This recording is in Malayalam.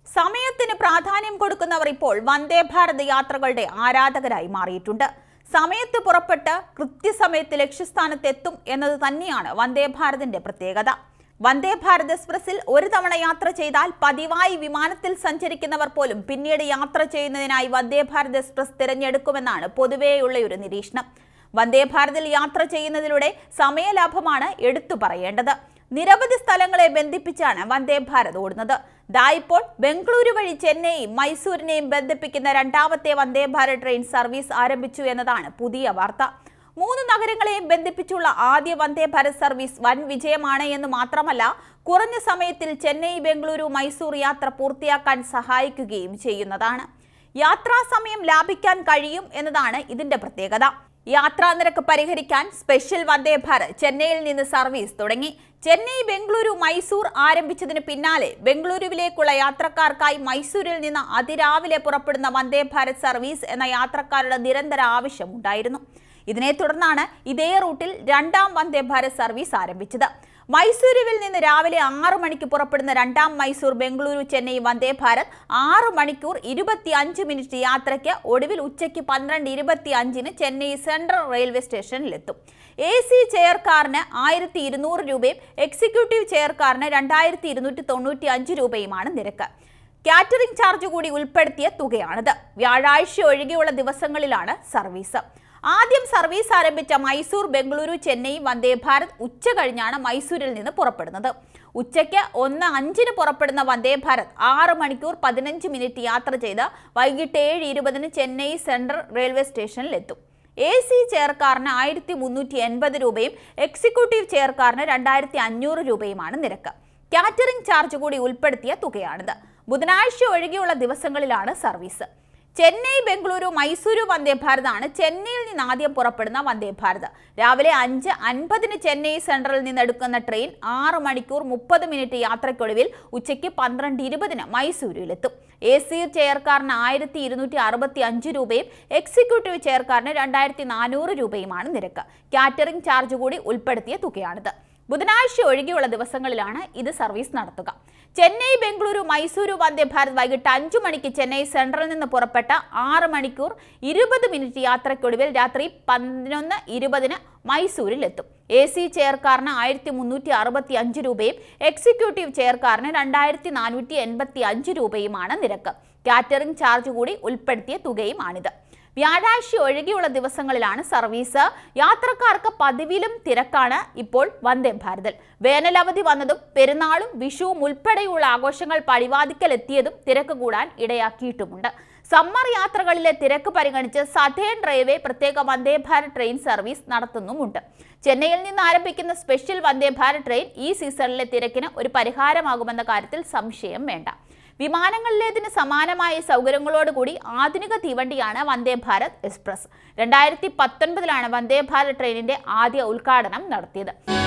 സമയത്തിന് പ്രാധാന്യം കൊടുക്കുന്നവർ ഇപ്പോൾ വന്ദേ ഭാരത് യാത്രകളുടെ ആരാധകരായി മാറിയിട്ടുണ്ട് സമയത്ത് പുറപ്പെട്ട് കൃത്യസമയത്ത് ലക്ഷ്യസ്ഥാനത്ത് എത്തും എന്നത് തന്നെയാണ് വന്ദേ ഭാരതിന്റെ പ്രത്യേകത വന്ദേ ഭാരത് എക്സ്പ്രസിൽ ഒരു തവണ യാത്ര ചെയ്താൽ പതിവായി വിമാനത്തിൽ സഞ്ചരിക്കുന്നവർ പോലും പിന്നീട് യാത്ര ചെയ്യുന്നതിനായി വന്ദേ ഭാരത് എക്സ്പ്രസ് തിരഞ്ഞെടുക്കുമെന്നാണ് പൊതുവെയുള്ള ഒരു നിരീക്ഷണം വന്ദേ ഭാരതിൽ യാത്ര ചെയ്യുന്നതിലൂടെ സമയലാഭമാണ് എടുത്തു പറയേണ്ടത് നിരവധി സ്ഥലങ്ങളെ ബന്ധിപ്പിച്ചാണ് വന്ദേ ഭാരത് ഓടുന്നത് ദാ ഇപ്പോൾ ബംഗളൂരു വഴി ചെന്നൈയും മൈസൂരിനെയും ബന്ധിപ്പിക്കുന്ന രണ്ടാമത്തെ വന്ദേ ഭാരത് ട്രെയിൻ സർവീസ് ആരംഭിച്ചു എന്നതാണ് പുതിയ വാർത്ത മൂന്ന് നഗരങ്ങളെയും ബന്ധിപ്പിച്ചുള്ള ആദ്യ വന്ദേ ഭാരത് സർവീസ് വൻ വിജയമാണ് എന്ന് മാത്രമല്ല കുറഞ്ഞ സമയത്തിൽ ചെന്നൈ ബംഗളൂരു മൈസൂർ യാത്ര പൂർത്തിയാക്കാൻ സഹായിക്കുകയും ചെയ്യുന്നതാണ് യാത്രാ സമയം ലാഭിക്കാൻ കഴിയും എന്നതാണ് ഇതിന്റെ പ്രത്യേകത യാത്രാ നിരക്ക് പരിഹരിക്കാൻ സ്പെഷ്യൽ വന്ദേ ഭാരത് ചെന്നൈയിൽ നിന്ന് സർവീസ് തുടങ്ങി ചെന്നൈ ബംഗളൂരു മൈസൂർ ആരംഭിച്ചതിന് പിന്നാലെ ബംഗളൂരുവിലേക്കുള്ള യാത്രക്കാർക്കായി മൈസൂരിൽ നിന്ന് അതിരാവിലെ പുറപ്പെടുന്ന വന്ദേ ഭാരത് സർവീസ് എന്ന യാത്രക്കാരുടെ നിരന്തര ആവശ്യമുണ്ടായിരുന്നു ഇതിനെ തുടർന്നാണ് ഇതേ റൂട്ടിൽ രണ്ടാം വന്ദേ ഭാരത് സർവീസ് ആരംഭിച്ചത് മൈസൂരുവിൽ നിന്ന് രാവിലെ ആറ് മണിക്ക് പുറപ്പെടുന്ന രണ്ടാം മൈസൂർ ബംഗളൂരു ചെന്നൈ വന്ദേ ഭാരത് ആറ് മണിക്കൂർ ഇരുപത്തി അഞ്ച് മിനിറ്റ് യാത്രയ്ക്ക് ഒടുവിൽ ഉച്ചയ്ക്ക് പന്ത്രണ്ട് ഇരുപത്തി അഞ്ചിന് ചെന്നൈ സെൻട്രൽ റെയിൽവേ സ്റ്റേഷനിലെത്തും എ സി ചെയർ കാറിന് ആയിരത്തി ഇരുന്നൂറ് രൂപയും എക്സിക്യൂട്ടീവ് ചെയർ കാറിന് രണ്ടായിരത്തി ഇരുന്നൂറ്റി തൊണ്ണൂറ്റി അഞ്ച് രൂപയുമാണ് നിരക്ക് കാറ്ററിംഗ് ചാർജ് കൂടി ഉൾപ്പെടുത്തിയ തുകയാണിത് വ്യാഴാഴ്ച ഒഴികെയുള്ള ദിവസങ്ങളിലാണ് സർവീസ് ആദ്യം സർവീസ് ആരംഭിച്ച മൈസൂർ ബംഗളൂരു ചെന്നൈ വന്ദേ ഭാരത് ഉച്ച കഴിഞ്ഞാണ് മൈസൂരിൽ നിന്ന് പുറപ്പെടുന്നത് ഉച്ചയ്ക്ക് ഒന്ന് അഞ്ചിന് പുറപ്പെടുന്ന വന്ദേ ഭാരത് ആറ് മണിക്കൂർ പതിനഞ്ച് മിനിറ്റ് യാത്ര ചെയ്ത് വൈകിട്ട് ഏഴ് ഇരുപതിന് ചെന്നൈ സെൻട്രൽ റെയിൽവേ സ്റ്റേഷനിലെത്തും എ സി ചെയർക്കാരന് ആയിരത്തി മുന്നൂറ്റി എൺപത് രൂപയും എക്സിക്യൂട്ടീവ് ചെയർക്കാരന് രണ്ടായിരത്തി അഞ്ഞൂറ് രൂപയുമാണ് നിരക്ക് കാറ്ററിംഗ് ചാർജ് കൂടി ഉൾപ്പെടുത്തിയ തുകയാണിത് ബുധനാഴ്ച ഒഴികെയുള്ള ദിവസങ്ങളിലാണ് സർവീസ് ചെന്നൈ ബംഗളൂരു മൈസൂരു വന്ദേ ഭാരതാണ് ചെന്നൈയിൽ നിന്ന് ആദ്യം പുറപ്പെടുന്ന വന്ദേ ഭാരത് രാവിലെ അഞ്ച് അൻപതിന് ചെന്നൈ സെൻട്രലിൽ നിന്ന് എടുക്കുന്ന ട്രെയിൻ ആറ് മണിക്കൂർ മുപ്പത് മിനിറ്റ് യാത്രയ്ക്കൊടുവിൽ ഉച്ചയ്ക്ക് പന്ത്രണ്ട് ഇരുപതിന് മൈസൂരിലെത്തും എ സി ചെയർക്കാരന് ആയിരത്തി ഇരുന്നൂറ്റി അറുപത്തി അഞ്ച് രൂപയും എക്സിക്യൂട്ടീവ് ചെയർക്കാരന് രണ്ടായിരത്തി നാനൂറ് രൂപയുമാണ് നിരക്ക് കാറ്ററിംഗ് ചാർജ് കൂടി ഉൾപ്പെടുത്തിയ തുകയാണിത് ബുധനാഴ്ച ഒഴികെയുള്ള ദിവസങ്ങളിലാണ് ഇത് സർവീസ് നടത്തുക ചെന്നൈ ബംഗളൂരു മൈസൂരു വന്ദേ ഭാരത് വൈകിട്ട് അഞ്ചു മണിക്ക് ചെന്നൈ സെൻട്രലിൽ നിന്ന് പുറപ്പെട്ട ആറ് മണിക്കൂർ ഇരുപത് മിനിറ്റ് യാത്രയ്ക്കൊടുവിൽ രാത്രി പതിനൊന്ന് ഇരുപതിന് മൈസൂരിലെത്തും എ സി ചെയർക്കാരന് ആയിരത്തി മുന്നൂറ്റി അറുപത്തി അഞ്ച് രൂപയും എക്സിക്യൂട്ടീവ് ചെയർക്കാരന് രണ്ടായിരത്തി നാനൂറ്റി എൺപത്തി അഞ്ച് രൂപയുമാണ് നിരക്ക് കാറ്ററിംഗ് ചാർജ് കൂടി ഉൾപ്പെടുത്തിയ തുകയുമാണിത് വ്യാഴാഴ്ച ഒഴികെയുള്ള ദിവസങ്ങളിലാണ് സർവീസ് യാത്രക്കാർക്ക് പതിവിലും തിരക്കാണ് ഇപ്പോൾ വന്ദേ ഭാരതിൽ വേനലവധി വന്നതും പെരുന്നാളും വിഷുവും ഉൾപ്പെടെയുള്ള ആഘോഷങ്ങൾ പടിവാതിക്കലെത്തിയതും തിരക്ക് കൂടാൻ ഇടയാക്കിയിട്ടുമുണ്ട് സമ്മർ യാത്രകളിലെ തിരക്ക് പരിഗണിച്ച് സതേൺ റെയിൽവേ പ്രത്യേക വന്ദേ ഭാരത് ട്രെയിൻ സർവീസ് നടത്തുന്നുമുണ്ട് ചെന്നൈയിൽ നിന്ന് ആരംഭിക്കുന്ന സ്പെഷ്യൽ വന്ദേ ഭാരത് ട്രെയിൻ ഈ സീസണിലെ തിരക്കിന് ഒരു പരിഹാരമാകുമെന്ന കാര്യത്തിൽ സംശയം വേണ്ട വിമാനങ്ങളിലേതിന് സമാനമായ സൗകര്യങ്ങളോടുകൂടി ആധുനിക തീവണ്ടിയാണ് വന്ദേ ഭാരത് എക്സ്പ്രസ് രണ്ടായിരത്തി പത്തൊൻപതിലാണ് വന്ദേ ഭാരത് ട്രെയിനിന്റെ ആദ്യ ഉദ്ഘാടനം നടത്തിയത്